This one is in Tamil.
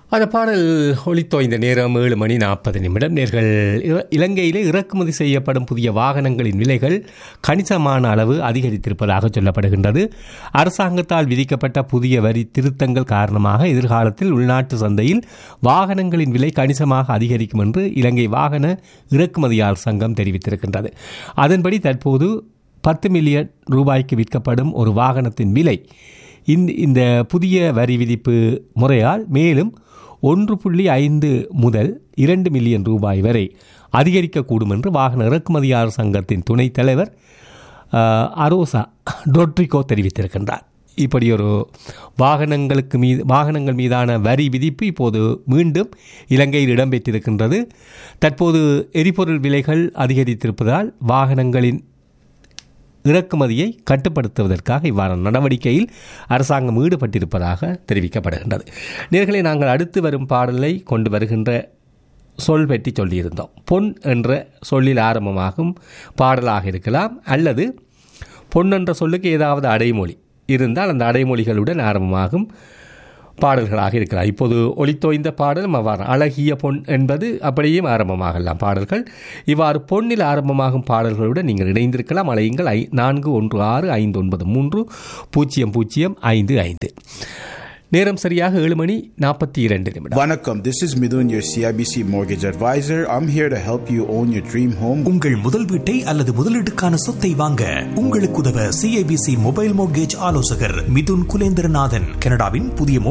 அந்த பாடல் ஒளித்தோய்ந்த நேரம் ஏழு மணி நாற்பது நிமிடம் நேர்கள் இல- இலங்கையிலே இறக்குமதி செய்யப்படும் புதிய வாகனங்களின் விலைகள் கணிசமான அளவு அதிகரித்திருப்பதாக சொல்லப்படுகின்றது அரசாங்கத்தால் விதிக்கப்பட்ட புதிய வரி திருத்தங்கள் காரணமாக எதிர்காலத்தில் உள்நாட்டு சந்தையில் வாகனங்களின் விலை கணிசமாக அதிகரிக்கும் என்று இலங்கை வாகன இறக்குமதியாளர் சங்கம் தெரிவித்திருக்கின்றது அதன்படி தற்போது பத்து மில்லியன் ரூபாய்க்கு விற்கப்படும் ஒரு வாகனத்தின் விலை இந்த இந்த புதிய வரி விதிப்பு முறையால் மேலும் ஒன்று புள்ளி ஐந்து முதல் இரண்டு மில்லியன் ரூபாய் வரை அதிகரிக்கக்கூடும் என்று வாகன இறக்குமதியாளர் சங்கத்தின் துணைத் தலைவர் அஹ், அரோசா டொட்ரிகோ தெரிவித்திருக்கின்றார் இப்படி ஒரு வாகனங்களுக்கு மீது வாகனங்கள் மீதான வரி விதிப்பு இப்போது மீண்டும் இலங்கையில் இடம்பெற்றிருக்கின்றது தற்போது எரிபொருள் விலைகள் அதிகரித்திருப்பதால் வாகனங்களின் இறக்குமதியை கட்டுப்படுத்துவதற்காக இவ்வாறான நடவடிக்கையில் அரசாங்கம் ஈடுபட்டிருப்பதாக தெரிவிக்கப்படுகின்றது நேர்களை நாங்கள் அடுத்து வரும் பாடலை கொண்டு வருகின்ற சொல் பற்றி சொல்லியிருந்தோம் பொன் என்ற சொல்லில் ஆரம்பமாகும் பாடலாக இருக்கலாம் அல்லது பொன் என்ற சொல்லுக்கு ஏதாவது அடைமொழி இருந்தால் அந்த அடைமொழிகளுடன் ஆரம்பமாகும் பாடல்களாக இருக்கலாம் இப்போது ஒளித்தோய்ந்த பாடலும் அவ்வாறு அழகிய பொன் என்பது அப்படியும் ஆரம்பமாகலாம் பாடல்கள் இவ்வாறு பொன்னில் ஆரம்பமாகும் பாடல்களுடன் நீங்கள் இணைந்திருக்கலாம் அலையுங்கள் ஐ நான்கு ஒன்று ஆறு ஐந்து ஒன்பது மூன்று பூஜ்ஜியம் பூஜ்ஜியம் ஐந்து ஐந்து நேரம் சரியாக ஏழு மணி நாற்பத்தி இரண்டு நிமிடம் Vanakkam, this is Midun, your CIBC mortgage advisor. I'm here to help you own your dream home. உங்கள் முதல் வீட்டை அல்லது முதலீட்டுக்கான சொத்தை வாங்க உங்களுக்கு உதவ சிஐபிசி மொபைல் மோட்கேஜ் ஆலோசகர் மிதுன் குலேந்திரநாதன் கனடாவின் புதிய